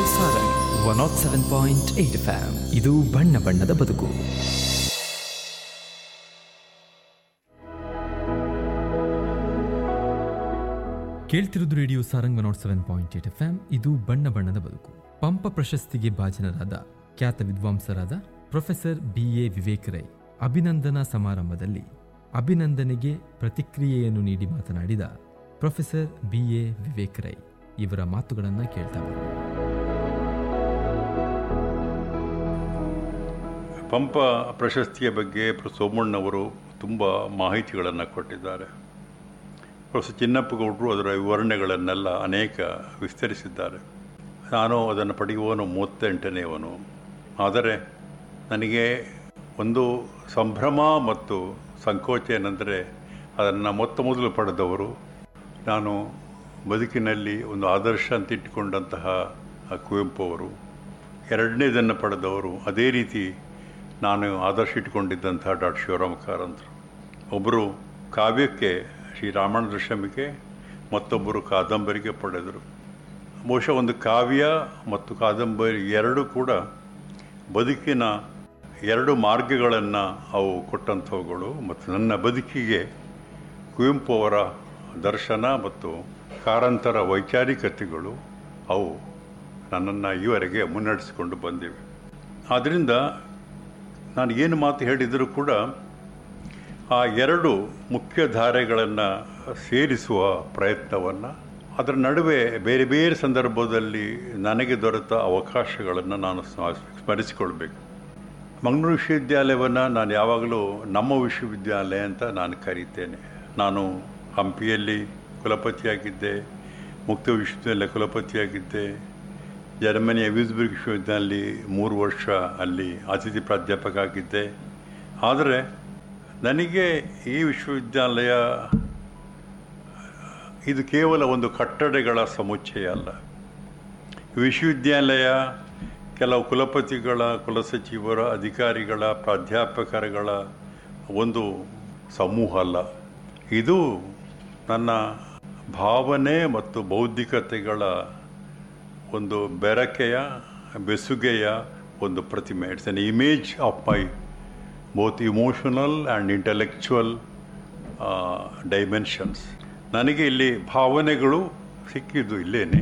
Sarang one nought seven point eight FM ಇದು ಬಣ್ಣ ಬಣ್ಣದ ಬದುಕು ಕೇಳ್ತಿರೋದು radio Sarang nought seven point eight F ಇದು ಬಣ್ಣ ಬಣ್ಣದ ಬದುಕು ಪಂಪ ಪ್ರಶಸ್ತಿಗೆ ಭಾಜನರಾದ ಖ್ಯಾತ ವಿದ್ವಾಂಸರಾದ professor B A Vivek Rai ಅಭಿನಂದನಾ ಸಮಾರಂಭದಲ್ಲಿ ಅಭಿನಂದನೆಗೆ ಪ್ರತಿಕ್ರಿಯೆಯನ್ನು ನೀಡಿ ಮಾತನಾಡಿದ professor B A Vivek Rai ಇವರ ಮಾತುಗಳನ್ನು ಕೇಳ್ತಾ ಬರೋಣ ಪಂಪ ಪ್ರಶಸ್ತಿಯ ಬಗ್ಗೆ ಪ್ರೊ ಸೋಮಣ್ಣವರು ತುಂಬ ಮಾಹಿತಿಗಳನ್ನು ಕೊಟ್ಟಿದ್ದಾರೆ ಪ್ರೊಫೆಸರ್ ಚಿನ್ನಪ್ಪಗೌಡರು ಅದರ ವಿವರಣೆಗಳನ್ನೆಲ್ಲ ಅನೇಕ ವಿಸ್ತರಿಸಿದ್ದಾರೆ ನಾನು ಅದನ್ನು ಪಡೆಯುವವನು ಮೂವತ್ತೆಂಟನೆಯವನು ಆದರೆ ನನಗೆ ಒಂದು ಸಂಭ್ರಮ ಮತ್ತು ಸಂಕೋಚ ಏನೆಂದರೆ ಅದನ್ನು ಮೊತ್ತ ಮೊದಲು ಪಡೆದವರು ನಾನು ಬದುಕಿನಲ್ಲಿ ಒಂದು ಆದರ್ಶ ಅಂತ ಇಟ್ಟುಕೊಂಡಂತಹ ಆ ಕುವೆಂಪು ಅವರು ಎರಡನೇದನ್ನು ಪಡೆದವರು ಅದೇ ರೀತಿ ನಾನು ಆದರ್ಶ ಇಟ್ಕೊಂಡಿದ್ದಂತಹ ಡಾಕ್ಟರ್ ಶಿವರಾಮ ಕಾರಂತರು ಒಬ್ಬರು ಕಾವ್ಯಕ್ಕೆ ಶ್ರೀ ರಾಮಣ್ಣ ದೃಶ್ಯಮಿಗೆ ಮತ್ತೊಬ್ಬರು ಕಾದಂಬರಿಗೆ ಪಡೆದರು ಬಹುಶಃ ಒಂದು ಕಾವ್ಯ ಮತ್ತು ಕಾದಂಬರಿ ಎರಡೂ ಕೂಡ ಬದುಕಿನ ಎರಡು ಮಾರ್ಗಗಳನ್ನು ಅವು ಕೊಟ್ಟಂಥವುಗಳು ಮತ್ತು ನನ್ನ ಬದುಕಿಗೆ ಕುವೆಂಪು ಅವರ ದರ್ಶನ ಮತ್ತು ಕಾರಂತರ ವೈಚಾರಿಕತೆಗಳು ಅವು ನನ್ನನ್ನು ಈವರೆಗೆ ಮುನ್ನಡೆಸಿಕೊಂಡು ಬಂದಿವೆ ಆದ್ದರಿಂದ ನಾನು ಏನು ಮಾತು ಹೇಳಿದರೂ ಕೂಡ ಆ ಎರಡು ಮುಖ್ಯ ಧಾರೆಗಳನ್ನು ಸೇರಿಸುವ ಪ್ರಯತ್ನವನ್ನು ಅದರ ನಡುವೆ ಬೇರೆ ಬೇರೆ ಸಂದರ್ಭದಲ್ಲಿ ನನಗೆ ದೊರೆತ ಅವಕಾಶಗಳನ್ನು ನಾನು ಸ್ಮ- ಸ್ಮರಿಸಿಕೊಳ್ಬೇಕು ಮಂಗಳೂರು ವಿಶ್ವವಿದ್ಯಾಲಯವನ್ನು ನಾನು ಯಾವಾಗಲೂ ನಮ್ಮ ವಿಶ್ವವಿದ್ಯಾಲಯ ಅಂತ ನಾನು ಕರೀತೇನೆ ನಾನು ಹಂಪಿಯಲ್ಲಿ ಕುಲಪತಿಯಾಗಿದ್ದೆ ಮುಕ್ತ ವಿಶ್ವವಿದ್ಯಾಲಯ ಕುಲಪತಿಯಾಗಿದ್ದೆ ಜರ್ಮನಿಯ ವಿಸ್ಬರ್ಗ್ ವಿಶ್ವವಿದ್ಯಾಲಯದಲ್ಲಿ ಮೂರು ವರ್ಷ ಅಲ್ಲಿ ಅತಿಥಿ ಪ್ರಾಧ್ಯಾಪಕ ಆಗಿದ್ದೆ ಆದರೆ ನನಗೆ ಈ ವಿಶ್ವವಿದ್ಯಾಲಯ ಇದು ಕೇವಲ ಒಂದು ಕಟ್ಟಡಗಳ ಸಮುಚ್ಚಯ ಅಲ್ಲ ವಿಶ್ವವಿದ್ಯಾಲಯ ಕೆಲವು ಕುಲಪತಿಗಳ ಕುಲಸಚಿವರ ಅಧಿಕಾರಿಗಳ ಪ್ರಾಧ್ಯಾಪಕರುಗಳ ಒಂದು ಸಮೂಹ ಅಲ್ಲ ಇದು ನನ್ನ ಭಾವನೆ ಮತ್ತು ಬೌದ್ಧಿಕತೆಗಳ ಒಂದು ಬೆರಕೆಯ ಬೆಸುಗೆಯ ಒಂದು ಪ್ರತಿಮೆ it's an image of my both emotional and intellectual dimensions ನನಗೆ ಇಲ್ಲಿ ಭಾವನೆಗಳು ಸಿಕ್ಕಿದ್ದು ಇಲ್ಲೇನೆ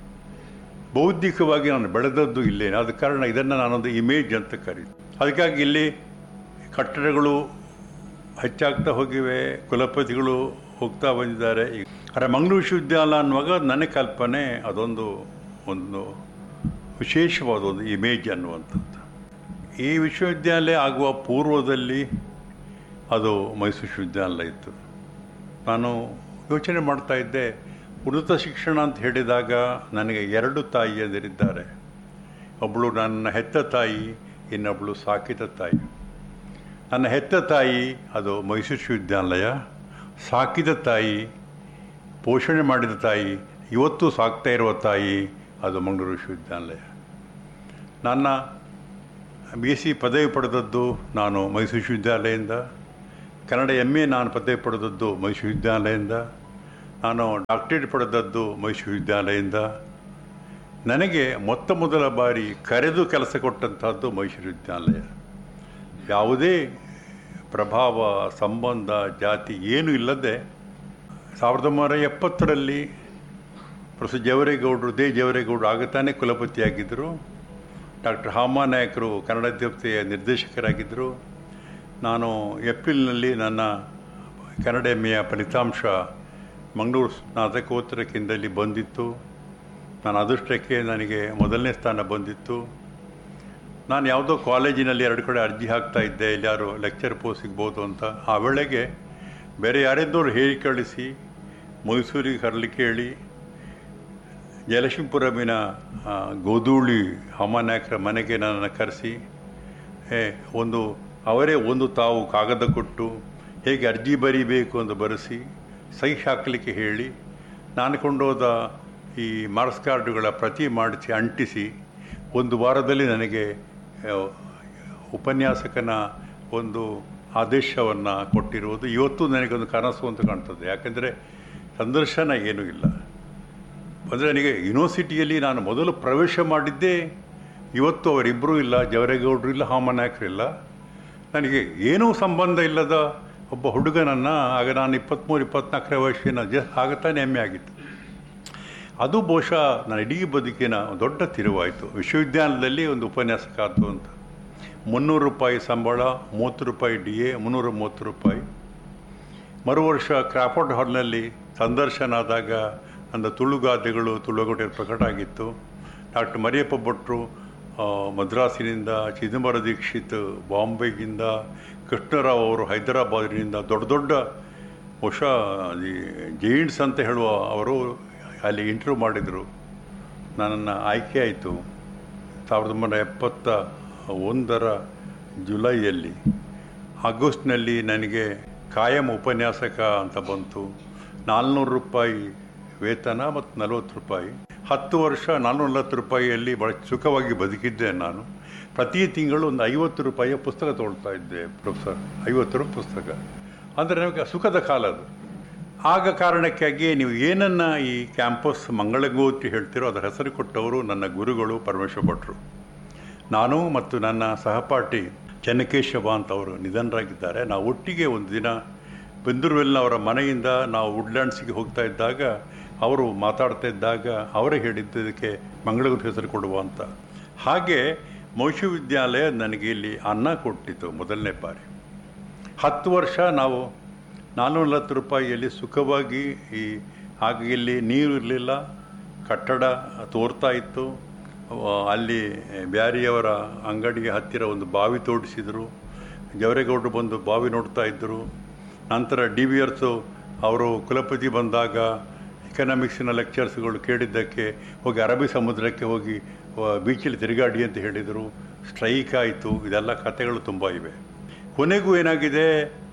ಬೌದ್ಧಿಕವಾಗಿ ನಾನು ಬೆಳೆದದ್ದು ಇಲ್ಲೇನೆ ಆದ ಕಾರಣ ಇದನ್ನು ನಾನೊಂದು ಇಮೇಜ್ ಅಂತ ಕರೀತೀನಿ ಅದಕ್ಕಾಗಿ ಇಲ್ಲಿ ಕಟ್ಟಡಗಳು ಹೆಚ್ಚಾಗ್ತಾ ಹೋಗಿವೆ ಕುಲಪತಿಗಳು ಹೋಗ್ತಾ ಬಂದಿದ್ದಾರೆ ಈಗ ಆದರೆ ಮಂಗಳೂರು ವಿಶ್ವವಿದ್ಯಾಲಯ ಅನ್ನುವಾಗ ನನ್ನ ಕಲ್ಪನೆ ಅದೊಂದು ಒಂದು ವಿಶೇಷವಾದ ಒಂದು ಇಮೇಜ್ ಅನ್ನುವಂಥದ್ದು ಈ ವಿಶ್ವವಿದ್ಯಾಲಯ ಆಗುವ ಪೂರ್ವದಲ್ಲಿ ಅದು ಮೈಸೂರು ವಿಶ್ವವಿದ್ಯಾಲಯ ಇತ್ತು ನಾನು ಯೋಚನೆ ಮಾಡ್ತಾ ಇದ್ದೆ ಉನ್ನತ ಶಿಕ್ಷಣ ಅಂತ ಹೇಳಿದಾಗ ನನಗೆ ಎರಡು ತಾಯಿಯಂದಿರಿದ್ದಾರೆ ಒಬ್ಬಳು ನನ್ನ ಹೆತ್ತ ತಾಯಿ ಇನ್ನೊಬ್ಬಳು ಸಾಕಿದ ತಾಯಿ ನನ್ನ ಹೆತ್ತ ತಾಯಿ ಅದು ಮೈಸೂರು ವಿಶ್ವವಿದ್ಯಾಲಯ ಸಾಕಿದ ತಾಯಿ ಪೋಷಣೆ ಮಾಡಿದ ತಾಯಿ ಇವತ್ತು ಸಾಕ್ತಾ ಇರುವ ತಾಯಿ ಅದು ಮಂಗಳೂರು ವಿಶ್ವವಿದ್ಯಾಲಯ ನನ್ನ ಬಿ ಎಸ್ ಸಿ ಪದವಿ ಪಡೆದದ್ದು ನಾನು ಮೈಸೂರು ವಿಶ್ವವಿದ್ಯಾಲಯದಿಂದ ಕನ್ನಡ ಎಮ್ ಎ ನಾನು ಪದವಿ ಪಡೆದದ್ದು ಮೈಸೂರು ವಿಶ್ವವಿದ್ಯಾಲಯದಿಂದ ನಾನು ಡಾಕ್ಟರೇಟ್ ಪಡೆದದ್ದು ಮೈಸೂರು ವಿಶ್ವವಿದ್ಯಾಲಯದಿಂದ ನನಗೆ ಮೊತ್ತ ಮೊದಲ ಬಾರಿ ಕರೆದು ಕೆಲಸ ಕೊಟ್ಟಂತಹದ್ದು ಮೈಸೂರು ವಿದ್ಯಾಲಯ ಯಾವುದೇ ಪ್ರಭಾವ ಸಂಬಂಧ ಜಾತಿ ಏನೂ ಇಲ್ಲದೆ ಸಾವಿರದ ಒಂಬೈನೂರ ಎಪ್ಪತ್ತರಲ್ಲಿ ಪ್ರೊಫೆಸರ್ ಜವರೇಗೌಡರು ದೇ ಜವರೇಗೌಡರು ಆಗತಾನೆ ಕುಲಪತಿಯಾಗಿದ್ದರು ಡಾಕ್ಟರ್ ಹಾಮಾನಾಯಕರು ಕನ್ನಡ ದೇವತೆಯ ನಿರ್ದೇಶಕರಾಗಿದ್ದರು ನಾನು ಏಪ್ರಿಲ್ನಲ್ಲಿ ನನ್ನ ಕನ್ನಡ ಎಮ್ಮೆಯ ಫಲಿತಾಂಶ ಮಂಗಳೂರು ಸ್ನಾತಕೋತ್ತರ ಕೇಂದ್ರದಲ್ಲಿ ಬಂದಿತ್ತು ನಾನು ಅದೃಷ್ಟಕ್ಕೆ ನನಗೆ ಮೊದಲನೇ ಸ್ಥಾನ ಬಂದಿತ್ತು ನಾನು ಯಾವುದೋ ಕಾಲೇಜಿನಲ್ಲಿ ಎರಡು ಕಡೆ ಅರ್ಜಿ ಹಾಕ್ತಾ ಇದ್ದೆ ಎಲ್ಲಾರು ಲೆಕ್ಚರ್ ಪೋಸ್ಟ್ ಸಿಗ್ಬೋದು ಅಂತ ಆ ವೇಳೆಗೆ ಬೇರೆ ಯಾರಿದ್ದವರು ಹೇಳಿ ಕಳಿಸಿ ಮೈಸೂರಿಗೆ ಕರಲಿಕ್ಕೆ ಹೇಳಿ ಜಯಲಕ್ಷ್ಮೀಪುರಮಿನ ಆ, ಗೋಧೂಳಿ ಹಮನಾಯಕರ ಮನೆಗೆ ನನ್ನನ್ನು ಕರೆಸಿ ಏ ಒಂದು ಅವರೇ ಒಂದು ತಾವು ಕಾಗದ ಕೊಟ್ಟು ಹೇಗೆ ಅರ್ಜಿ ಬರೀಬೇಕು ಅಂತ ಬರೆಸಿ ಸಹಿ ಹಾಕಲಿಕ್ಕೆ ಹೇಳಿ ನಾನು ಕೊಂಡೋದ ಈ ಮಾರ್ಕ್ಸ್ ಕಾರ್ಡುಗಳ ಪ್ರತಿ ಮಾಡಿಸಿ ಅಂಟಿಸಿ ಒಂದು ವಾರದಲ್ಲಿ ನನಗೆ ಆ, ಉಪನ್ಯಾಸಕನ ಒಂದು ಆದೇಶವನ್ನು ಕೊಟ್ಟಿರುವುದು ಇವತ್ತು ನನಗೊಂದು ಕನಸು ಅಂತ ಕಾಣ್ತದೆ ಯಾಕೆಂದರೆ ಸಂದರ್ಶನ ಏನೂ ಇಲ್ಲ ಅಂದರೆ ನನಗೆ ಯೂನಿವರ್ಸಿಟಿಯಲ್ಲಿ ನಾನು ಮೊದಲು ಪ್ರವೇಶ ಮಾಡಿದ್ದೇ ಇವತ್ತು ಅವರಿಬ್ಬರೂ ಇಲ್ಲ ಜವರೇಗೌಡರು ಇಲ್ಲ ಹಾಮನಾಯಕರು ಇಲ್ಲ ನನಗೆ ಏನೂ ಸಂಬಂಧ ಇಲ್ಲದ ಒಬ್ಬ ಹುಡುಗನನ್ನು ಆಗ ನಾನು ಇಪ್ಪತ್ತ್ಮೂರು ಇಪ್ಪತ್ನಾಲ್ಕನೇ ವಯಸ್ಸಿನ ಜ ಆಗತಾನೆ ಹೆಮ್ಮೆ ಆಗಿತ್ತು ಅದು ಬಹುಶಃ ನನ್ನ ಇಡೀ ಬದುಕಿನ ದೊಡ್ಡ ತಿರುವಾಯಿತು ವಿಶ್ವವಿದ್ಯಾಲಯದಲ್ಲಿ ಒಂದು ಉಪನ್ಯಾಸಕ ಆಯ್ತು ಅಂತ ಮುನ್ನೂರು ರೂಪಾಯಿ ಸಂಬಳ ಮೂವತ್ತು ರೂಪಾಯಿ ಡಿ ಎ ಮುನ್ನೂರ ಮೂವತ್ತು ರೂಪಾಯಿ ಮರು ವರ್ಷ ಕ್ರಾಫರ್ಡ್ ಹಾಲ್ನಲ್ಲಿ ಸಂದರ್ಶನ ಆದಾಗ ನನ್ನ ತುಳುಗಾದೆಗಳು ತುಳುಗೊಟ್ಟೆ ಪ್ರಕಟ ಆಗಿತ್ತು ಡಾಕ್ಟರ್ ಮರಿಯಪ್ಪ ಭಟ್ರು ಆ, ಮದ್ರಾಸಿನಿಂದ ಚಿದಂಬರ ದೀಕ್ಷಿತ್ ಬಾಂಬೆಗಿಂದ ಕೃಷ್ಣರಾವ್ ಅವರು ಹೈದರಾಬಾದಿನಿಂದ ದೊಡ್ಡ ದೊಡ್ಡ ಬಹುಶಃ ಈ ಜೈಂಟ್ಸ್ ಅಂತ ಹೇಳುವ ಅವರು ಅಲ್ಲಿ ಇಂಟರ್ವ್ಯೂ ಮಾಡಿದರು ನನ್ನನ್ನು ಆಯ್ಕೆ ಆಯಿತು ಸಾವಿರದ ಒಂಬೈನೂರ ಎಪ್ಪತ್ತ ಒಂದರ ಜುಲೈಯಲ್ಲಿ ಆಗಸ್ಟ್ನಲ್ಲಿ ನನಗೆ ಕಾಯಂ ಉಪನ್ಯಾಸಕ ಅಂತ ಬಂತು ನಾಲ್ನೂರು ರೂಪಾಯಿ ವೇತನ ಮತ್ತು ನಲವತ್ತು ರೂಪಾಯಿ ಹತ್ತು ವರ್ಷ ನಾನ್ನೂರ ನಲವತ್ತು ರೂಪಾಯಿಯಲ್ಲಿ ಭಾಳ ಸುಖವಾಗಿ ಬದುಕಿದ್ದೆ ನಾನು ಪ್ರತಿ ತಿಂಗಳು ಒಂದು ಐವತ್ತು ರೂಪಾಯಿಯ ಪುಸ್ತಕ ತೊಗೊಳ್ತಾ ಇದ್ದೆ ಪ್ರೊಫೆಸರ್ ಐವತ್ತು ರೂಪಾಯಿ ಪುಸ್ತಕ ಅಂದರೆ ನಮಗೆ ಸುಖದ ಕಾಲ ಅದು ಆಗ ಕಾರಣಕ್ಕಾಗಿ ನೀವು ಏನನ್ನು ಈ ಕ್ಯಾಂಪಸ್ ಮಂಗಳಗೋತಿ ಹೇಳ್ತೀರೋ ಅದರ ಹೆಸರು ಕೊಟ್ಟವರು ನನ್ನ ಗುರುಗಳು ಪರಮೇಶ್ವರ ಭಟ್ರು ನಾನು ಮತ್ತು ನನ್ನ ಸಹಪಾಠಿ ಚೆನ್ನಕೇಶವ ಅಂತ ಅವರು ನಿಧನರಾಗಿದ್ದಾರೆ ನಾವು ಒಟ್ಟಿಗೆ ಒಂದು ದಿನ ಬೆಂದೂರುವೆಲ್ನ ಅವರ ಮನೆಯಿಂದ ನಾವು ವುಡ್ಲ್ಯಾಂಡ್ಸಿಗೆ ಹೋಗ್ತಾ ಇದ್ದಾಗ ಅವರು ಮಾತಾಡ್ತಾ ಇದ್ದಾಗ ಅವರೇ ಹೇಳಿದ್ದಕ್ಕೆ ಮಂಗಳಗುರು ಹೆಸರು ಕೊಡುವ ಅಂತ ಹಾಗೆ ಮೈಸೂರು ವಿದ್ಯಾಲಯ ನನಗೆ ಇಲ್ಲಿ ಅನ್ನ ಕೊಟ್ಟಿತ್ತು ಮೊದಲನೇ ಬಾರಿ ಹತ್ತು ವರ್ಷ ನಾವು ನಾನ್ನೂರ ನಲವತ್ತು ರೂಪಾಯಿಯಲ್ಲಿ ಸುಖವಾಗಿ ಈ ಆಗ ಇಲ್ಲಿ ನೀರು ಇರಲಿಲ್ಲ ಕಟ್ಟಡ ತೋರ್ತಾ ಇತ್ತು ಆ, ಅಲ್ಲಿ ಬ್ಯಾರಿಯವರ ಅಂಗಡಿಗೆ ಹತ್ತಿರ ಒಂದು ಬಾವಿ ತೋಡಿಸಿದರು ಜವರೇಗೌಡರು ಬಂದು ಬಾವಿ ನೋಡ್ತಾ ಇದ್ದರು ನಂತರ ಡಿ ವಿ ಎರ್ಸು ಅವರು ಕುಲಪತಿ ಬಂದಾಗ ಎಕನಾಮಿಕ್ಸಿನ ಲೆಕ್ಚರ್ಸ್ಗಳು ಕೇಳಿದ್ದಕ್ಕೆ ಹೋಗಿ ಅರಬ್ಬಿ ಸಮುದ್ರಕ್ಕೆ ಹೋಗಿ ಬೀಚಲ್ಲಿ ತಿರುಗಾಡಿ ಅಂತ ಹೇಳಿದರು ಸ್ಟ್ರೈಕ್ ಆಯಿತು ಇದೆಲ್ಲ ಕಥೆಗಳು ತುಂಬ ಇವೆ ಕೊನೆಗೂ ಏನಾಗಿದೆ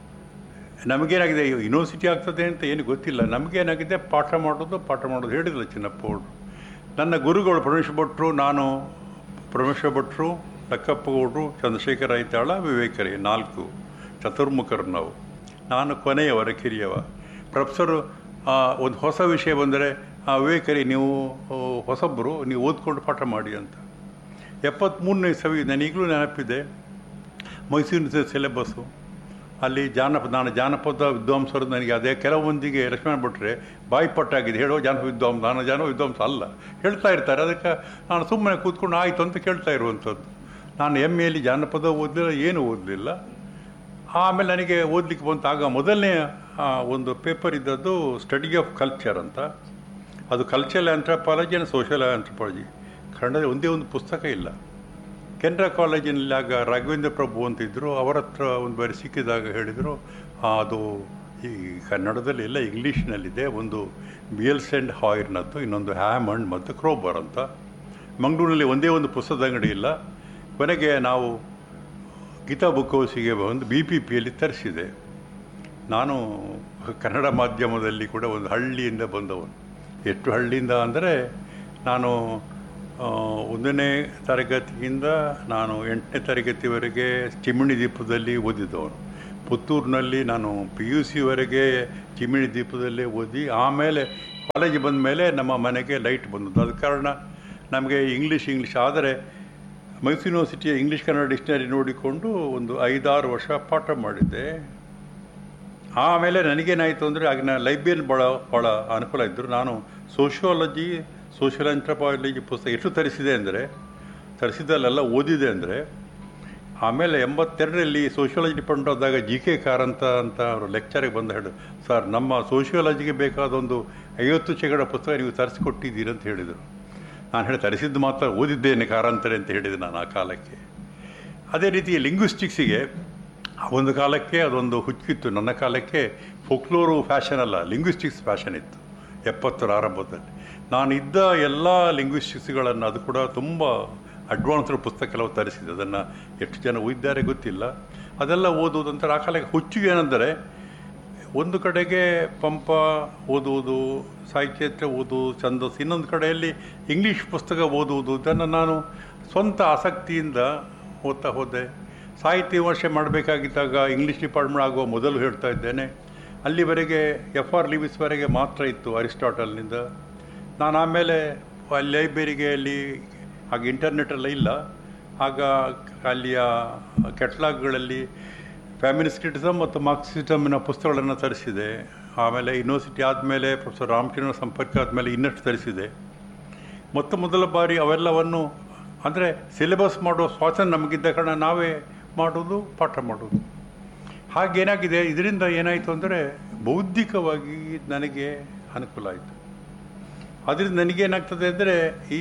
ನಮಗೇನಾಗಿದೆ ಯೂನಿವರ್ಸಿಟಿ ಆಗ್ತದೆ ಅಂತ ಏನು ಗೊತ್ತಿಲ್ಲ ನಮಗೇನಾಗಿದೆ ಪಾಠ ಮಾಡೋದು ಪಾಠ ಮಾಡೋದು ಹೇಳಿದ್ರು ಚಿನ್ನಪ್ಪ ಅವರು ನನ್ನ ಗುರುಗಳು ಪರಮೇಶ್ವರ ಭಟ್ರು ನಾನು ಪರಮೇಶ್ವರ ಭಟ್ರು ಲಕ್ಕಪ್ಪ ಗೌಡ್ರು ಚಂದ್ರಶೇಖರ ಐತಾಳ ವಿವೇಕರೇ ನಾಲ್ಕು ಚತುರ್ಮುಖರು ನಾವು ನಾನು ಕೊನೆಯವರ ಕಿರಿಯವ ಪ್ರೊಫೆಸರು ಆ, ಒಂದು ಹೊಸ ವಿಷಯ ಬಂದರೆ ವಿವೇಕರಿ ನೀವು ಆ, ಹೊಸಬ್ರು ನೀವು ಓದ್ಕೊಂಡು ಪಾಠ ಮಾಡಿ ಅಂತ ಎಪ್ಪತ್ತ್ಮೂರನೇ ಸವಿ ನನಗೀಗಲೂ ನೆನಪಿದೆ ಮೈಸೂರಿನ ಸಿಲೆಬಸ್ಸು ಅಲ್ಲಿ ಜಾನಪದ ನಾನು ಜಾನಪದ ವಿದ್ವಾಂಸರು ನನಗೆ ಅದೇ ಕೆಲವೊಂದಿಗೆ ಲಕ್ಷ್ಮಣ ಭಟ್ರೆ ಬಾಯಿ ಪಟ್ಟಾಗಿದೆ ಹೇಳೋ ಜಾನಪದ ವಿದ್ವಾಂಸ ನಾನು ಜಾನಪದ ವಿದ್ವಾಂಸ ಅಲ್ಲ ಹೇಳ್ತಾ ಇರ್ತಾರೆ ಅದಕ್ಕೆ ನಾನು ಸುಮ್ಮನೆ ಕೂತ್ಕೊಂಡು ಆಯಿತು ಅಂತ ಕೇಳ್ತಾ ಇರುವಂಥದ್ದು ನಾನು ಎಮ್ ಎಲ್ಲಿ ಜಾನಪದ ಓದಲಿಲ್ಲ ಏನು ಓದಲಿಲ್ಲ ಆಮೇಲೆ ನನಗೆ ಓದಲಿಕ್ಕೆ ಬಂತು ಆಗ ಮೊದಲನೇ ಆ, ಒಂದು ಪೇಪರ್ ಇದ್ದದ್ದು ಸ್ಟಡಿ ಆಫ್ ಕಲ್ಚರ್ ಅಂತ ಅದು cultural anthropology and social anthropology ಕನ್ನಡದಲ್ಲಿ ಒಂದೇ ಒಂದು ಪುಸ್ತಕ ಇಲ್ಲ ಕೆನರಾ ಕಾಲೇಜಿನಲ್ಲಿ ಆಗ ರಾಘವೇಂದ್ರ ಪ್ರಭು ಅಂತಿದ್ದರು ಅವರ ಹತ್ರ ಒಂದು ಬಾರಿ ಸಿಕ್ಕಿದಾಗ ಹೇಳಿದರು "ಆ, ಅದು ಈ ಕನ್ನಡದಲ್ಲಿ ಇಲ್ಲ ಇಂಗ್ಲೀಷ್ನಲ್ಲಿದೆ ಒಂದು ಬಿಯಲ್ಸ್ ಆ್ಯಂಡ್ ಹಾಯ್ರ್ನದ್ದು ಇನ್ನೊಂದು ಹ್ಯಾಮಂಡ್ ಮತ್ತು ಕ್ರೋಬರ್ ಅಂತ ಮಂಗಳೂರಿನಲ್ಲಿ ಒಂದೇ ಒಂದು ಪುಸ್ತಕದ ಅಂಗಡಿ ಇಲ್ಲ ಕೊನೆಗೆ ನಾವು ಗೀತಾ ಬುಕ್ ಹೌಸಿಗೆ ಬಂದು ಬಿ ಪಿ ಪಿಯಲ್ಲಿ ತರಿಸಿದೆ ನಾನು ಕನ್ನಡ ಮಾಧ್ಯಮದಲ್ಲಿ ಕೂಡ ಒಂದು ಹಳ್ಳಿಯಿಂದ ಬಂದವನು ಎಷ್ಟು ಹಳ್ಳಿಯಿಂದ ಅಂದರೆ ನಾನು ಆ, ಒಂದನೇ ತರಗತಿಯಿಂದ ನಾನು ಎಂಟನೇ ತರಗತಿವರೆಗೆ ಚಿಮಣಿ ದೀಪದಲ್ಲಿ ಓದಿದವನು ಪುತ್ತೂರಿನಲ್ಲಿ ನಾನು ಪಿ ಯು ಸಿವರೆಗೆ ಚಿಮಣಿ ದೀಪದಲ್ಲೇ ಓದಿ ಆಮೇಲೆ ಕಾಲೇಜ್ ಬಂದ ಮೇಲೆ ನಮ್ಮ ಮನೆಗೆ ಲೈಟ್ ಬಂದದ್ದು ಅದ ಕಾರಣ ನಮಗೆ ಇಂಗ್ಲೀಷ್ ಇಂಗ್ಲೀಷ್ ಆದರೆ ಮೈಸೂರು ಯೂನಿವರ್ಸಿಟಿಯ ಇಂಗ್ಲೀಷ್ ಕನ್ನಡ ಡಿಕ್ಷನರಿ ನೋಡಿಕೊಂಡು ಒಂದು ಐದಾರು ವರ್ಷ ಪಾಠ ಮಾಡಿದ್ದೆ ಆಮೇಲೆ ನನಗೇನಾಯಿತು ಅಂದರೆ ಆಗಿನ ಲೈಬ್ರರಿ ಭಾಳ ಭಾಳ ಅನುಕೂಲ ಇದ್ದರು ನಾನು ಸೋಷಿಯಾಲಜಿ ಸೋಷಿಯಲ್ ಆಂಥ್ರಪಾಲಜಿ ಪುಸ್ತಕ ಎಷ್ಟು ತರಿಸಿದೆ ಅಂದರೆ ತರಿಸಿದಲ್ಲೆಲ್ಲ ಓದಿದೆ ಅಂದರೆ ಆಮೇಲೆ ಎಂಬತ್ತೆರಡರಲ್ಲಿ ಸೋಷಿಯಾಲಜಿ ಡಿಪಾರ್ಟ್ಮೆಂಟ್ ಆದಾಗ ಜಿ ಕೆ ಕಾರಂತ ಅಂತ ಅವರು ಲೆಕ್ಚರಿಗೆ ಬಂದು ಹೇಳಿ ಸರ್ ನಮ್ಮ ಸೋಷಿಯಾಲಜಿಗೆ ಬೇಕಾದ ಒಂದು ಐವತ್ತು ಶೇಕಡ ಪುಸ್ತಕ ನೀವು ತರಿಸಿಕೊಟ್ಟಿದ್ದೀರಿ ಅಂತ ಹೇಳಿದರು ನಾನು ಹೇಳಿ ತರಿಸಿದ್ದು ಮಾತ್ರ ಓದಿದ್ದೇನೆ ಕಾರಂತರೆ ಅಂತ ಹೇಳಿದೆ ನಾನು ಆ ಕಾಲಕ್ಕೆ ಅದೇ ರೀತಿ ಲಿಂಗ್ವಿಸ್ಟಿಕ್ಸಿಗೆ ಒಂದು ಕಾಲಕ್ಕೆ ಅದೊಂದು ಹುಚ್ಚಿತ್ತು ನನ್ನ ಕಾಲಕ್ಕೆ ಫೋಕ್ಲೋರು ಫ್ಯಾಷನ್ ಅಲ್ಲ ಲಿಂಗ್ವಿಸ್ಟಿಕ್ಸ್ ಫ್ಯಾಷನ್ ಇತ್ತು ಎಪ್ಪತ್ತರ ಆರಂಭದಲ್ಲಿ ನಾನು ಇದ್ದ ಎಲ್ಲ ಲಿಂಗ್ವಿಸ್ಟಿಕ್ಸ್ಗಳನ್ನು ಅದು ಕೂಡ ತುಂಬ ಅಡ್ವಾನ್ಸ್ಡ್ ಪುಸ್ತಕ ಕೆಲವು ತರಿಸಿದೆ ಅದನ್ನು ಎಷ್ಟು ಜನ ಓದಿದ್ದಾರೆ ಗೊತ್ತಿಲ್ಲ ಅದೆಲ್ಲ ಓದುವುದು ಅಂತ ಆ ಕಾಲಕ್ಕೆ ಹುಚ್ಚು ಏನೆಂದರೆ ಒಂದು ಕಡೆಗೆ ಪಂಪ ಓದುವುದು ಸಾಹಿತ್ಯ ಓದುವುದು ಛಂದಸ್ಸು ಇನ್ನೊಂದು ಕಡೆಯಲ್ಲಿ ಇಂಗ್ಲೀಷ್ ಪುಸ್ತಕ ಓದುವುದು ಇದನ್ನು ನಾನು ಸ್ವಂತ ಆಸಕ್ತಿಯಿಂದ ಓದ್ತಾ ಹೋದೆ ಸಾಹಿತ್ಯ ವಿಮರ್ಶೆ ಮಾಡಬೇಕಾಗಿದ್ದಾಗ ಇಂಗ್ಲೀಷ್ ಡಿಪಾರ್ಟ್ಮೆಂಟ್ ಆಗುವ ಮೊದಲು ಹೇಳ್ತಾ ಇದ್ದೇನೆ ಅಲ್ಲಿವರೆಗೆ ಎಫ್ ಆರ್ ಲಿವಿಸ್ವರೆಗೆ ಮಾತ್ರ ಇತ್ತು ಅರಿಸ್ಟಾಟಲ್ನಿಂದ ನಾನು ಆಮೇಲೆ ಅಲ್ಲಿ ಲೈಬ್ರರಿಗೆ ಅಲ್ಲಿ ಆಗ ಇಂಟರ್ನೆಟ್ ಎಲ್ಲ ಇಲ್ಲ ಆಗ ಅಲ್ಲಿಯ ಕೆಟ್ಲಾಗ್ಗಳಲ್ಲಿ ಫ್ಯಾಮಿನಿಸ್ಟಿಸಮ್ ಮತ್ತು ಮಾರ್ಕ್ಸಿಸಮ್ನ ಪುಸ್ತಕಗಳನ್ನು ತರಿಸಿದೆ ಆಮೇಲೆ ಯೂನಿವರ್ಸಿಟಿ ಆದಮೇಲೆ ಪ್ರೊಫೆಸರ್ ರಾಮಕೃಷ್ಣ ಸಂಪರ್ಕ ಆದಮೇಲೆ ಇನ್ನಷ್ಟು ತರಿಸಿದೆ ಮೊತ್ತ ಮೊದಲ ಬಾರಿ ಅವೆಲ್ಲವನ್ನು ಅಂದರೆ ಸಿಲೆಬಸ್ ಮಾಡೋ ಸ್ವಾತಂತ್ರ್ಯ ನಮಗಿದ್ದ ಕಾರಣ ನಾವೇ ಮಾಡೋದು ಪಾಠ ಮಾಡೋದು ಹಾಗೇನಾಗಿದೆ ಇದರಿಂದ ಏನಾಯಿತು ಅಂದರೆ ಬೌದ್ಧಿಕವಾಗಿ ನನಗೆ ಅನುಕೂಲ ಆಯಿತು ಅದರಿಂದ ನನಗೇನಾಗ್ತದೆ ಅಂದರೆ ಈ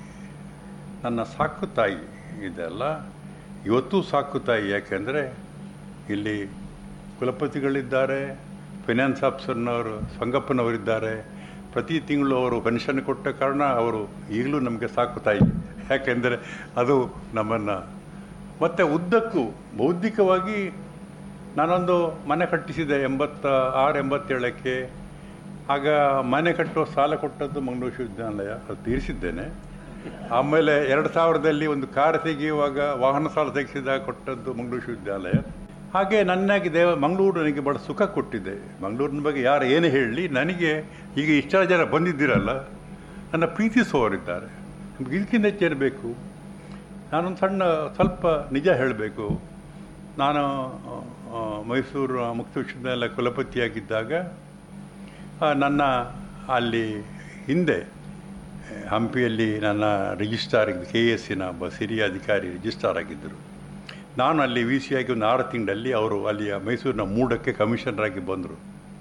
ನನ್ನ ಸಾಕು ತಾಯಿ ಇದೆಲ್ಲ ಇವತ್ತು ಸಾಕು ತಾಯಿ ಯಾಕೆಂದರೆ ಇಲ್ಲಿ ಕುಲಪತಿಗಳಿದ್ದಾರೆ ಫೈನಾನ್ಸ್ ಆಫೀಸರ್ನವರು ಸಂಗಪ್ಪನವರಿದ್ದಾರೆ ಪ್ರತಿ ತಿಂಗಳು ಅವರು ಪೆನ್ಷನ್ ಕೊಟ್ಟ ಕಾರಣ ಅವರು ಈಗಲೂ ನಮಗೆ ಸಾಕು ತಾಯಿ ಯಾಕೆಂದರೆ ಅದು ನಮ್ಮನ್ನು ಮತ್ತು ಉದ್ದಕ್ಕೂ ಬೌದ್ಧಿಕವಾಗಿ ನಾನೊಂದು ಮನೆ ಕಟ್ಟಿಸಿದೆ ಎಂಬತ್ತ ಆರು ಎಂಬತ್ತೇಳಕ್ಕೆ ಆಗ ಮನೆ ಕಟ್ಟುವ ಸಾಲ ಕೊಟ್ಟದ್ದು ಮಂಗಳೂರು ವಿಶ್ವವಿದ್ಯಾನಿಲಯ ಅದು ತೀರಿಸಿದ್ದೇನೆ ಆಮೇಲೆ ಎರಡು ಸಾವಿರದಲ್ಲಿ ಒಂದು ಕಾರ್ ತೆಗೆಯುವಾಗ ವಾಹನ ಸಾಲ ತೆಗೆಸಿದಾಗ ಕೊಟ್ಟದ್ದು ಮಂಗಳೂರು ವಿಶ್ವವಿದ್ಯಾಲಯ ಹಾಗೆ ನನ್ನಾಗಿದೆ ಮಂಗಳೂರು ನನಗೆ ಭಾಳ ಸುಖ ಕೊಟ್ಟಿದೆ ಮಂಗಳೂರಿನ ಬಗ್ಗೆ ಯಾರು ಏನು ಹೇಳಲಿ ನನಗೆ ಈಗ ಇಷ್ಟೆಲ್ಲ ಜನ ಬಂದಿದ್ದೀರಲ್ಲ ನನ್ನ ಪ್ರೀತಿಸುವವರಿದ್ದಾರೆ ನಮ್ಗೆ ಇದಕ್ಕಿಂತ ಹೆಚ್ಚೇನು ಬೇಕು ನಾನೊಂದು ಸಣ್ಣ ಸ್ವಲ್ಪ ನಿಜ ಹೇಳಬೇಕು ನಾನು ಆ, ಮೈಸೂರು ಮುಕ್ತ ವಿಶ್ವವಿದ್ಯಾಲಯ ಕುಲಪತಿಯಾಗಿದ್ದಾಗ ಆ, ನನ್ನ ಅಲ್ಲಿ ಹಿಂದೆ ಆ, ಹಂಪಿಯಲ್ಲಿ ನನ್ನ ರಿಜಿಸ್ಟ್ರಾರ್ ಕೆ ಎಸ್ಸಿನ ಒಬ್ಬ ಸಿರಿಯ ಅಧಿಕಾರಿ ರಿಜಿಸ್ಟ್ರಾರ್ ಆಗಿದ್ದರು ನಾನು ಅಲ್ಲಿ ವಿ ಸಿ ಆಗಿ ಒಂದು ಆರು ತಿಂಗಳಲ್ಲಿ ಅವರು ಅಲ್ಲಿಯ ಮೈಸೂರಿನ ಮೂಡಕ್ಕೆ ಕಮಿಷನರ್ ಆಗಿ ಬಂದರು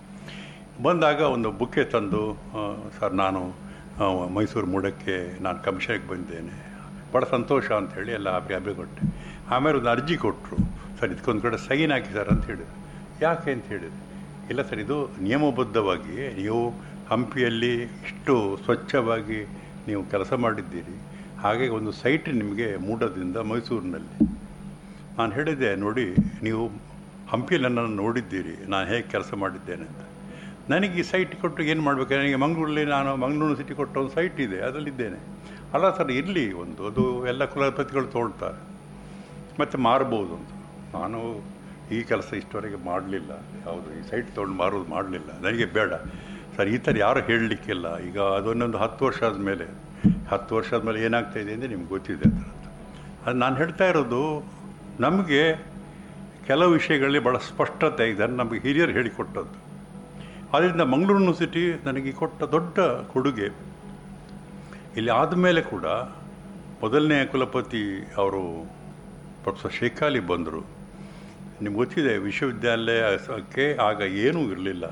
ಬಂದಾಗ ಒಂದು ಬುಕ್ಕೆ ತಂದು ಆ, ಸರ್ ನಾನು ಆ, ಮೈಸೂರು ಮೂಡಕ್ಕೆ ನಾನು ಕಮಿಷನ್ಗೆ ಬಂದಿದ್ದೇನೆ ಭಾಳ ಸಂತೋಷ ಅಂತ ಹೇಳಿ ಎಲ್ಲ ಅಭಿ ಅಭಿ ಕೊಟ್ಟೆ ಆಮೇಲೆ ಒಂದು ಅರ್ಜಿ ಕೊಟ್ಟರು ಸರ್ ಇದಕ್ಕೊಂದು ಕಡೆ ಸೈನ್ ಹಾಕಿ ಸರ್ ಅಂತ ಹೇಳಿದ್ರು ಯಾಕೆ ಅಂತ ಹೇಳಿದೆ ಇಲ್ಲ ಸರ್ ಇದು ನಿಯಮಬದ್ಧವಾಗಿ ನೀವು ಹಂಪಿಯಲ್ಲಿ ಇಷ್ಟು ಸ್ವಚ್ಛವಾಗಿ ನೀವು ಕೆಲಸ ಮಾಡಿದ್ದೀರಿ ಹಾಗೆ ಒಂದು ಸೈಟ್ ನಿಮಗೆ ಮೂಡದಿಂದ ಮೈಸೂರಿನಲ್ಲಿ ನಾನು ಹೇಳಿದೆ ನೋಡಿ ನೀವು ಹಂಪಿಯಲ್ಲಿ ನನ್ನನ್ನು ನೋಡಿದ್ದೀರಿ ನಾನು ಹೇಗೆ ಕೆಲಸ ಮಾಡಿದ್ದೇನೆ ಅಂತ ನನಗೆ ಈ ಸೈಟ್ ಕೊಟ್ಟು ಏನು ಮಾಡಬೇಕು ನನಗೆ ಮಂಗಳೂರಲ್ಲಿ ನಾನು ಮಂಗಳೂರು ಸಿಟಿ ಕೊಟ್ಟ ಒಂದು ಸೈಟ್ ಇದೆ ಅದರಲ್ಲಿದ್ದೇನೆ ಅಲ್ಲ ಸರ್ ಇರಲಿ ಒಂದು ಅದು ಎಲ್ಲ ಕುಲಪತಿಗಳು ತೊಗೊಳ್ತಾರೆ ಮತ್ತು ಮಾರ್ಬೋದು ಅಂತ ನಾನು ಈ ಕೆಲಸ ಇಷ್ಟವರೆಗೆ ಮಾಡಲಿಲ್ಲ ಯಾವುದು ಈ ಸೈಟ್ ತೊಗೊಂಡು ಮಾರೋದು ಮಾಡಲಿಲ್ಲ ನನಗೆ ಬೇಡ ಸರ್ ಈ ಥರ ಯಾರು ಹೇಳಲಿಕ್ಕಿಲ್ಲ ಈಗ ಅದನ್ನೊಂದು ಹತ್ತು ವರ್ಷ ಆದಮೇಲೆ ಹತ್ತು ವರ್ಷ ಆದಮೇಲೆ ಏನಾಗ್ತಾ ಇದೆ ಅಂದರೆ ನಿಮ್ಗೆ ಗೊತ್ತಿದೆ ಅದರ ಅದು ನಾನು ಹೇಳ್ತಾ ಇರೋದು ನಮಗೆ ಕೆಲವು ವಿಷಯಗಳಲ್ಲಿ ಭಾಳ ಸ್ಪಷ್ಟತೆ ಇದೆ ನಮಗೆ ಹಿರಿಯರು ಹೇಳಿಕೊಟ್ಟದ್ದು ಆದ್ದರಿಂದ ಮಂಗಳೂರು ಯೂನಿವರ್ಸಿಟಿ ನನಗೆ ಕೊಟ್ಟ ದೊಡ್ಡ ಕೊಡುಗೆ ಇಲ್ಲಿ ಆದಮೇಲೆ ಕೂಡ ಮೊದಲನೇ ಕುಲಪತಿ ಅವರು ಪ್ರೊಫೆಸರ್ ಶೇಖಾಲಿ ಬಂದರು ನಿಮ್ಗೆ ಗೊತ್ತಿದೆ ವಿಶ್ವವಿದ್ಯಾಲಯಕ್ಕೆ ಆಗ ಏನೂ ಇರಲಿಲ್ಲ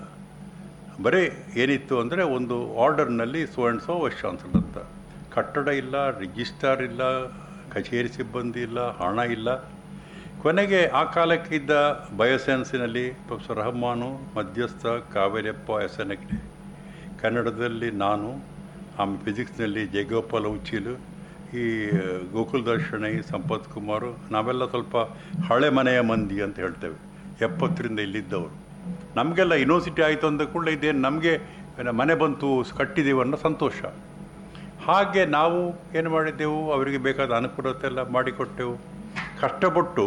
ಬರೀ ಏನಿತ್ತು ಅಂದರೆ ಒಂದು ಆರ್ಡರ್ನಲ್ಲಿ so and so vice chancellor ಅಂತ ಕಟ್ಟಡ ಇಲ್ಲ ರಿಜಿಸ್ಟಾರ್ ಇಲ್ಲ ಕಚೇರಿ ಸಿಬ್ಬಂದಿ ಇಲ್ಲ ಹಣ ಇಲ್ಲ ಕೊನೆಗೆ ಆ ಕಾಲಕ್ಕಿದ್ದ ಬಯೋಸೈನ್ಸಿನಲ್ಲಿ ಪ್ರೊಫೆಸರ್ ರಹಮಾನು ಮಧ್ಯಸ್ಥ ಕಾವೇರಿಯಪ್ಪ ಎಸ್ ಎನ್ ಹೆಗ್ಡೆ ಕನ್ನಡದಲ್ಲಿ ನಾನು ಆಮೇಲೆ ಫಿಸಿಕ್ಸ್ನಲ್ಲಿ ಜಯಗೋಪಾಲ ಉಚ್ಚಿಲು ಈ ಗೋಕುಲ್ ದರ್ಶನೈ ಸಂಪತ್ ಕುಮಾರು ನಾವೆಲ್ಲ ಸ್ವಲ್ಪ ಹಳೆ ಮನೆಯ ಮಂದಿ ಅಂತ ಹೇಳ್ತೇವೆ ಎಪ್ಪತ್ತರಿಂದ ಇಲ್ಲಿದ್ದವರು ನಮಗೆಲ್ಲ ಯೂನಿವರ್ಸಿಟಿ ಆಯಿತು ಅಂದ ಕೂಡಲೇ ಇದೇನು ನಮಗೆ ಮನೆ ಬಂತು ಕಟ್ಟಿದ್ದೀವಿ ಅನ್ನೋ ಸಂತೋಷ ಹಾಗೆ ನಾವು ಏನು ಮಾಡಿದ್ದೆವು ಅವರಿಗೆ ಬೇಕಾದ ಅನುಕೂಲತೆ ಎಲ್ಲ ಮಾಡಿಕೊಟ್ಟೆವು ಕಷ್ಟಪಟ್ಟು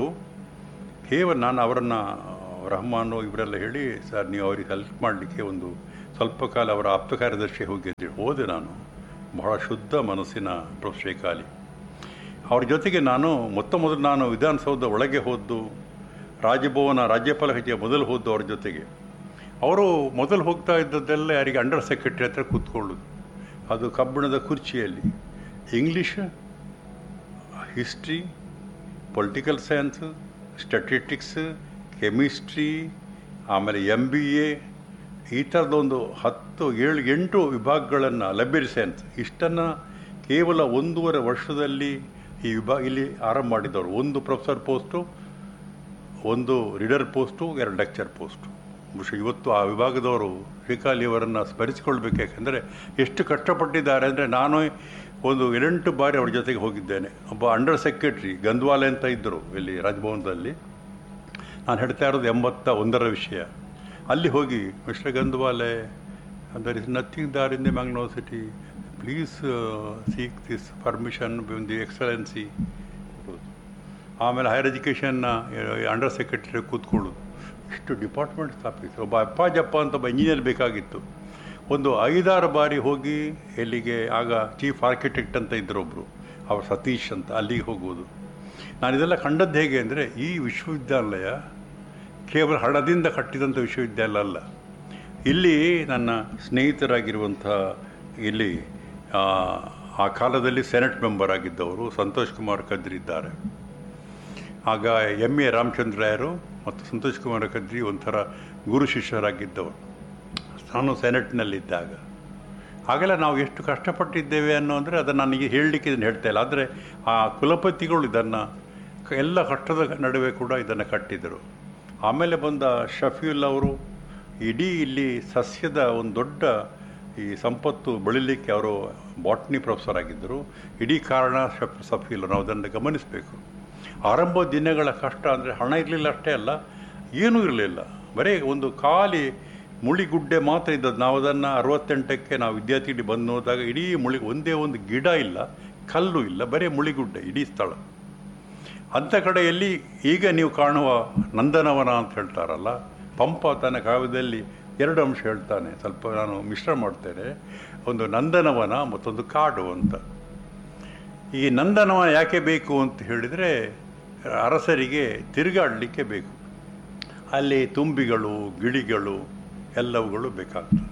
ಕೇವಲ ನಾನು ಅವರನ್ನು ರಹಮಾನು ಇವರೆಲ್ಲ ಹೇಳಿ ಸರ್ ನೀವು ಅವರಿಗೆ ಹೆಲ್ಪ್ ಮಾಡಲಿಕ್ಕೆ ಒಂದು ಸ್ವಲ್ಪ ಕಾಲ ಅವರ ಆಪ್ತ ಕಾರ್ಯದರ್ಶಿ ಹೋಗಿದ್ದೆ ಹೋದೆ ನಾನು ಬಹಳ ಶುದ್ಧ ಮನಸ್ಸಿನ ಪ್ರೊಫೆಸರ್ ಕಾಲಿ ಅವ್ರ ಜೊತೆಗೆ ನಾನು ಮೊತ್ತ ಮೊದಲು ನಾನು ವಿಧಾನಸೌಧ ಒಳಗೆ ಹೋದ್ದು ರಾಜಭವನ ರಾಜ್ಯಪಾಲ ಕಚೇರಿ ಮೊದಲು ಹೋದ್ದು ಅವ್ರ ಜೊತೆಗೆ ಅವರು ಮೊದಲು ಹೋಗ್ತಾ ಇದ್ದದ್ದೆಲ್ಲ ಯಾರಿಗೆ ಅಂಡರ್ ಸೆಕ್ರೆಟರಿ ಹತ್ರ ಕೂತ್ಕೊಳ್ಳೋದು ಅದು ಕಬ್ಬಿಣದ ಕುರ್ಚಿಯಲ್ಲಿ English history political science statistics chemistry ಆಮೇಲೆ ಎಮ್ ಬಿ ಎ ಈ ಥರದೊಂದು ಹತ್ತು ಏಳು ಎಂಟು ವಿಭಾಗಗಳನ್ನು ಲೈಬ್ರರಿ ಸೈನ್ಸ್ ಇಷ್ಟನ್ನು ಕೇವಲ ಒಂದೂವರೆ ವರ್ಷದಲ್ಲಿ ಈ ವಿಭಾಗ ಇಲ್ಲಿ ಆರಂಭ ಮಾಡಿದವರು ಒಂದು ಪ್ರೊಫೆಸರ್ ಪೋಸ್ಟು ಒಂದು ರೀಡರ್ ಪೋಸ್ಟು ಎರಡು ಲೆಕ್ಚರ್ ಪೋಸ್ಟು ಬಹುಶಃ ಇವತ್ತು ಆ ವಿಭಾಗದವರು ಶ್ರೀಕಾಲಿ ಅವರನ್ನು ಸ್ಮರಿಸಿಕೊಳ್ಬೇಕು ಯಾಕೆಂದರೆ ಎಷ್ಟು ಕಷ್ಟಪಟ್ಟಿದ್ದಾರೆ ಅಂದರೆ ನಾನು ಒಂದು ಎಂಟು ಬಾರಿ ಅವ್ರ ಜೊತೆಗೆ ಹೋಗಿದ್ದೇನೆ ಒಬ್ಬ ಅಂಡರ್ ಸೆಕ್ರೆಟ್ರಿ ಗಂದ್ವಾಲೆ ಅಂತ ಇದ್ದರು ಇಲ್ಲಿ ರಾಜಭವನದಲ್ಲಿ ನಾನು ಹೇಳ್ತಾ ಇರೋದು ಎಂಬತ್ತ ಒಂದರ ವಿಷಯ ಅಲ್ಲಿ ಹೋಗಿ mister Gandwale there is nothing there in the Mangalore city please seek this permission been the excellency ಆಮೇಲೆ ಹೈಯರ್ ಎಜುಕೇಷನ್ನ ಅಂಡರ್ ಸೆಕ್ರೆಟರಿ ಕೂತ್ಕೊಳ್ಳೋದು ಇಷ್ಟು ಡಿಪಾರ್ಟ್ಮೆಂಟ್ ಸ್ಥಾಪಿಸಿ ಒಬ್ಬ ಅಪ್ಪಾಜಪ್ಪ ಅಂತ ಒಬ್ಬ ಇಂಜಿನಿಯರ್ ಬೇಕಾಗಿತ್ತು ಒಂದು ಐದಾರು ಬಾರಿ ಹೋಗಿ ಎಲ್ಲಿಗೆ ಆಗ ಚೀಫ್ ಆರ್ಕಿಟೆಕ್ಟ್ ಅಂತ ಇದ್ದರೊಬ್ಬರು ಅವರು ಸತೀಶ್ ಅಂತ ಅಲ್ಲಿಗೆ ಹೋಗುವುದು ನಾನು ಇದೆಲ್ಲ ಕಂಡದ್ದು ಹೇಗೆ ಅಂದರೆ ಈ ವಿಶ್ವವಿದ್ಯಾಲಯ ಕೇವಲ ಹಣದಿಂದ ಕಟ್ಟಿದಂಥ ವಿಶ್ವವಿದ್ಯಾಲಯ ಅಲ್ಲ ಇಲ್ಲಿ ನನ್ನ ಸ್ನೇಹಿತರಾಗಿರುವಂಥ ಇಲ್ಲಿ ಆ, ಆ ಕಾಲದಲ್ಲಿ ಸೆನೆಟ್ ಮೆಂಬರ್ ಆಗಿದ್ದವರು ಸಂತೋಷ್ ಕುಮಾರ್ ಕದ್ರಿ ಇದ್ದಾರೆ ಆಗ ಎಮ್ ಎ ರಾಮಚಂದ್ರಾಯರು ಮತ್ತು ಸಂತೋಷ್ ಕುಮಾರ್ ಕದ್ರಿ ಒಂಥರ ಗುರು ಶಿಷ್ಯರಾಗಿದ್ದವರು ನಾನು ಸೆನೆಟ್ನಲ್ಲಿದ್ದಾಗ ಆಗೆಲ್ಲ ನಾವು ಎಷ್ಟು ಕಷ್ಟಪಟ್ಟಿದ್ದೇವೆ ಅನ್ನೋ ಅಂದರೆ ಅದನ್ನು ನನಗೆ ಹೇಳಲಿಕ್ಕೆ ಇದನ್ನು ಹೇಳ್ತಾ ಇಲ್ಲ ಆದರೆ ಆ ಕುಲಪತಿಗಳು ಇದನ್ನು ಕ- ಎಲ್ಲ ಕಷ್ಟದ ನಡುವೆ ಕೂಡ ಇದನ್ನು ಕಟ್ಟಿದರು ಆಮೇಲೆ ಬಂದ ಶಫೀಲ್ ಅವರು ಇಡೀ ಇಲ್ಲಿ ಸಸ್ಯದ ಒಂದು ದೊಡ್ಡ ಈ ಸಂಪತ್ತು ಬೆಳಿಲಿಕ್ಕೆ ಅವರು ಬಾಟ್ನಿ ಪ್ರೊಫೆಸರ್ ಆಗಿದ್ದರು ಇಡೀ ಕಾರಣ ಶಫ್ ಸಫೀಲ್ ನಾವು ಅದನ್ನು ಗಮನಿಸಬೇಕು ಆರಂಭ ದಿನಗಳ ಕಷ್ಟ ಅಂದರೆ ಹಣ ಇರಲಿಲ್ಲ ಅಷ್ಟೇ ಅಲ್ಲ ಏನೂ ಇರಲಿಲ್ಲ ಬರೀ ಒಂದು ಖಾಲಿ ಮುಳಿಗುಡ್ಡೆ ಮಾತ್ರ ಇದ್ದದ್ದು ನಾವು ಅದನ್ನು ಅರವತ್ತೆಂಟಕ್ಕೆ ನಾವು ವಿದ್ಯಾರ್ಥಿ ಬಂದು ಹೋದಾಗ ಇಡೀ ಮುಳಿ ಒಂದೇ ಒಂದು ಗಿಡ ಇಲ್ಲ ಕಲ್ಲು ಇಲ್ಲ ಬರೀ ಮುಳಿಗುಡ್ಡೆ ಇಡೀ ಸ್ಥಳ ಅಂಥ ಕಡೆಯಲ್ಲಿ ಈಗ ನೀವು ಕಾಣುವ ನಂದನವನ ಅಂತ ಹೇಳ್ತಾರಲ್ಲ ಪಂಪ ತನ್ನ ಕಾವ್ಯದಲ್ಲಿ ಎರಡು ಅಂಶ ಹೇಳ್ತಾನೆ ಸ್ವಲ್ಪ ನಾನು ಮಿಶ್ರ ಮಾಡ್ತೇನೆ ಒಂದು ನಂದನವನ ಮತ್ತೊಂದು ಕಾಡು ಅಂತ ಈ ನಂದನವನ ಯಾಕೆ ಬೇಕು ಅಂತ ಹೇಳಿದರೆ ಅರಸರಿಗೆ ತಿರುಗಾಡಲಿಕ್ಕೆ ಬೇಕು ಅಲ್ಲಿ ತುಂಬಿಗಳು ಗಿಳಿಗಳು ಎಲ್ಲವುಗಳು ಬೇಕಾಗ್ತದೆ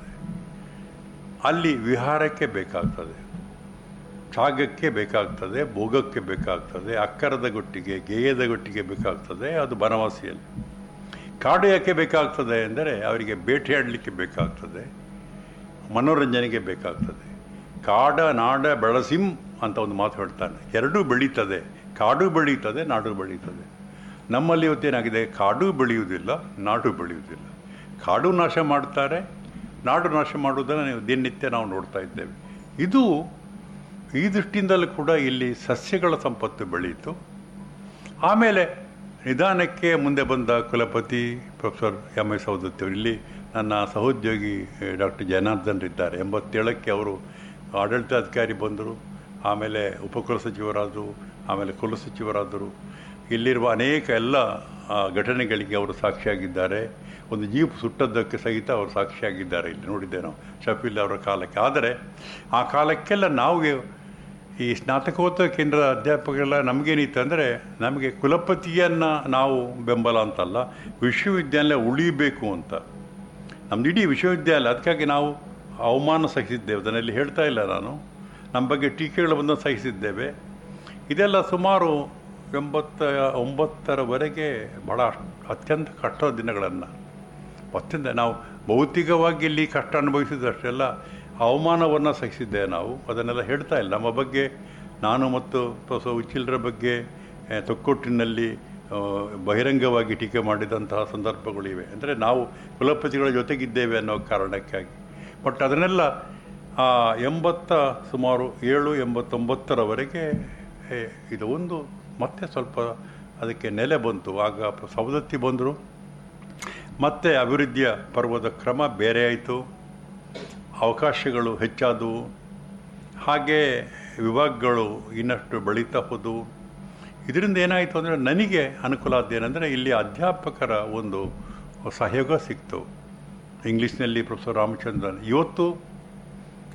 ಅಲ್ಲಿ ವಿಹಾರಕ್ಕೆ ಬೇಕಾಗ್ತದೆ ತ್ಯಾಗಕ್ಕೆ ಬೇಕಾಗ್ತದೆ ಭೋಗಕ್ಕೆ ಬೇಕಾಗ್ತದೆ ಅಕ್ಕರದ ಗೊಟ್ಟಿಗೆ ಗೇಯದ ಗೊಟ್ಟಿಗೆ ಬೇಕಾಗ್ತದೆ ಅದು ಬನವಾಸಿಯಲ್ಲಿ ಕಾಡು ಯಾಕೆ ಬೇಕಾಗ್ತದೆ ಎಂದರೆ ಅವರಿಗೆ ಬೇಟೆಯಾಡಲಿಕ್ಕೆ ಬೇಕಾಗ್ತದೆ ಮನೋರಂಜನೆಗೆ ಬೇಕಾಗ್ತದೆ ಕಾಡ ನಾಡ ಬೆಳಸಿಂ ಅಂತ ಒಂದು ಮಾತು ಹೇಳ್ತಾನೆ ಎರಡೂ ಬೆಳೀತದೆ ಕಾಡು ಬೆಳೀತದೆ ನಾಡು ಬೆಳೀತದೆ ನಮ್ಮಲ್ಲಿ ಇವತ್ತೇನಾಗಿದೆ ಕಾಡು ಬೆಳೆಯುವುದಿಲ್ಲ ನಾಡು ಬೆಳೆಯುವುದಿಲ್ಲ ಕಾಡು ನಾಶ ಮಾಡ್ತಾರೆ ನಾಡು ನಾಶ ಮಾಡುವುದನ್ನು ನೀವು ದಿನನಿತ್ಯ ನಾವು ನೋಡ್ತಾ ಇದ್ದೇವೆ ಇದು ಈ ದೃಷ್ಟಿಯಿಂದಲೂ ಕೂಡ ಇಲ್ಲಿ ಸಸ್ಯಗಳ ಸಂಪತ್ತು ಬೆಳೆಯಿತು ಆಮೇಲೆ ನಿಧಾನಕ್ಕೆ ಮುಂದೆ ಬಂದ ಕುಲಪತಿ ಪ್ರೊಫೆಸರ್ ಎಮ್ ಎಸ್ ಸೌದತ್ತಿ ಅವರು ಇಲ್ಲಿ ನನ್ನ ಸಹೋದ್ಯೋಗಿ ಡಾಕ್ಟರ್ ಜನಾರ್ದನ್ ಇದ್ದಾರೆ ಎಂಬತ್ತೇಳಕ್ಕೆ ಅವರು ಆಡಳಿತಾಧಿಕಾರಿ ಬಂದರು ಆಮೇಲೆ ಉಪಕುಲಸಚಿವರಾದರು ಆಮೇಲೆ ಕುಲಸಚಿವರಾದರು ಇಲ್ಲಿರುವ ಅನೇಕ ಎಲ್ಲ ಆ, ಘಟನೆಗಳಿಗೆ ಅವರು ಸಾಕ್ಷಿಯಾಗಿದ್ದಾರೆ ಒಂದು ಜೀಪ್ ಸುಟ್ಟದ್ದಕ್ಕೆ ಸಹಿತ ಅವರು ಸಾಕ್ಷಿಯಾಗಿದ್ದಾರೆ ಇಲ್ಲಿ ನೋಡಿದ್ದೆ ನಾವು ಶಫೀಲ್ ಅವರ ಕಾಲಕ್ಕೆ ಆದರೆ ಆ ಕಾಲಕ್ಕೆಲ್ಲ ನಾವು ಈ ಸ್ನಾತಕೋತ್ತರ ಕೇಂದ್ರದ ಅಧ್ಯಾಪಕರೆಲ್ಲ ನಮಗೇನಿತ್ತು ಅಂದರೆ ನಮಗೆ ಕುಲಪತಿಯನ್ನು ನಾವು ಬೆಂಬಲ ಅಂತಲ್ಲ ವಿಶ್ವವಿದ್ಯಾಲಯ ಉಳಿಬೇಕು ಅಂತ ನಮ್ದು ಇಡೀ ವಿಶ್ವವಿದ್ಯಾಲಯ ಅದಕ್ಕಾಗಿ ನಾವು ಅವಮಾನ ಸಹಿಸಿದ್ದೇವೆ ಅದನ್ನಲ್ಲಿ ಹೇಳ್ತಾ ಇಲ್ಲ ನಾನು ನಮ್ಮ ಬಗ್ಗೆ ಟೀಕೆಗಳು ಬಂದ ಸಹಿಸಿದ್ದೇವೆ ಇದೆಲ್ಲ ಸುಮಾರು ಎಂಬತ್ತ ಒಂಬತ್ತರವರೆಗೆ ಬಹಳ ಅಷ್ಟ್- ಅತ್ಯಂತ ಕಷ್ಟದ ದಿನಗಳನ್ನು ಅತ್ಯಂತ ನಾವು ಭೌತಿಕವಾಗಿ ಇಲ್ಲಿ ಕಷ್ಟ ಅನುಭವಿಸಿದಷ್ಟೆಲ್ಲ ಅವಮಾನವನ್ನು ಸಹಿಸಿದ್ದೇವೆ ನಾವು ಅದನ್ನೆಲ್ಲ ಹೇಳ್ತಾ ಇಲ್ಲ ನಮ್ಮ ಬಗ್ಗೆ ನಾನು ಮತ್ತು ಪ್ರೊಫೆಸರ್ ಉಚ್ಚಿಲ್ರ ಬಗ್ಗೆ ಆ, ತೊಕ್ಕೊಟ್ಟಿನಲ್ಲಿ ಆ, ಬಹಿರಂಗವಾಗಿ ಟೀಕೆ ಮಾಡಿದಂತಹ ಸಂದರ್ಭಗಳಿವೆ ಅಂದರೆ ನಾವು ಕುಲಪತಿಗಳ ಜೊತೆಗಿದ್ದೇವೆ ಅನ್ನೋ ಕಾರಣಕ್ಕಾಗಿ ಬಟ್ ಅದನ್ನೆಲ್ಲ ಆ, ಎಂಬತ್ತ ಸುಮಾರು ಏಳು ಎಂಬತ್ತೊಂಬತ್ತರವರೆಗೆ ಏ, ಇದು ಒಂದು ಮತ್ತೆ ಸ್ವಲ್ಪ ಅದಕ್ಕೆ ನೆಲೆ ಬಂತು ಆಗ ಸವದತ್ತಿ ಬಂದರು ಮತ್ತೆ ಅಭಿವೃದ್ಧಿಯ ಪರ್ವದ ಕ್ರಮ ಬೇರೆ ಆಯಿತು ಅವಕಾಶಗಳು ಹೆಚ್ಚಾದವು ಹಾಗೆ ವಿಭಾಗಗಳು ಇನ್ನಷ್ಟು ಬೆಳೀತಾ ಹೋದವು ಇದರಿಂದ ಏನಾಯಿತು ಅಂದರೆ ನನಗೆ ಅನುಕೂಲ ಆದ್ದೇನೆಂದರೆ ಇಲ್ಲಿ ಅಧ್ಯಾಪಕರ ಒಂದು ಸಹಯೋಗ ಸಿಕ್ತು ಇಂಗ್ಲೀಷ್ನಲ್ಲಿ ಪ್ರೊಫೆಸರ್ ರಾಮಚಂದ್ರನ್ ಇವತ್ತು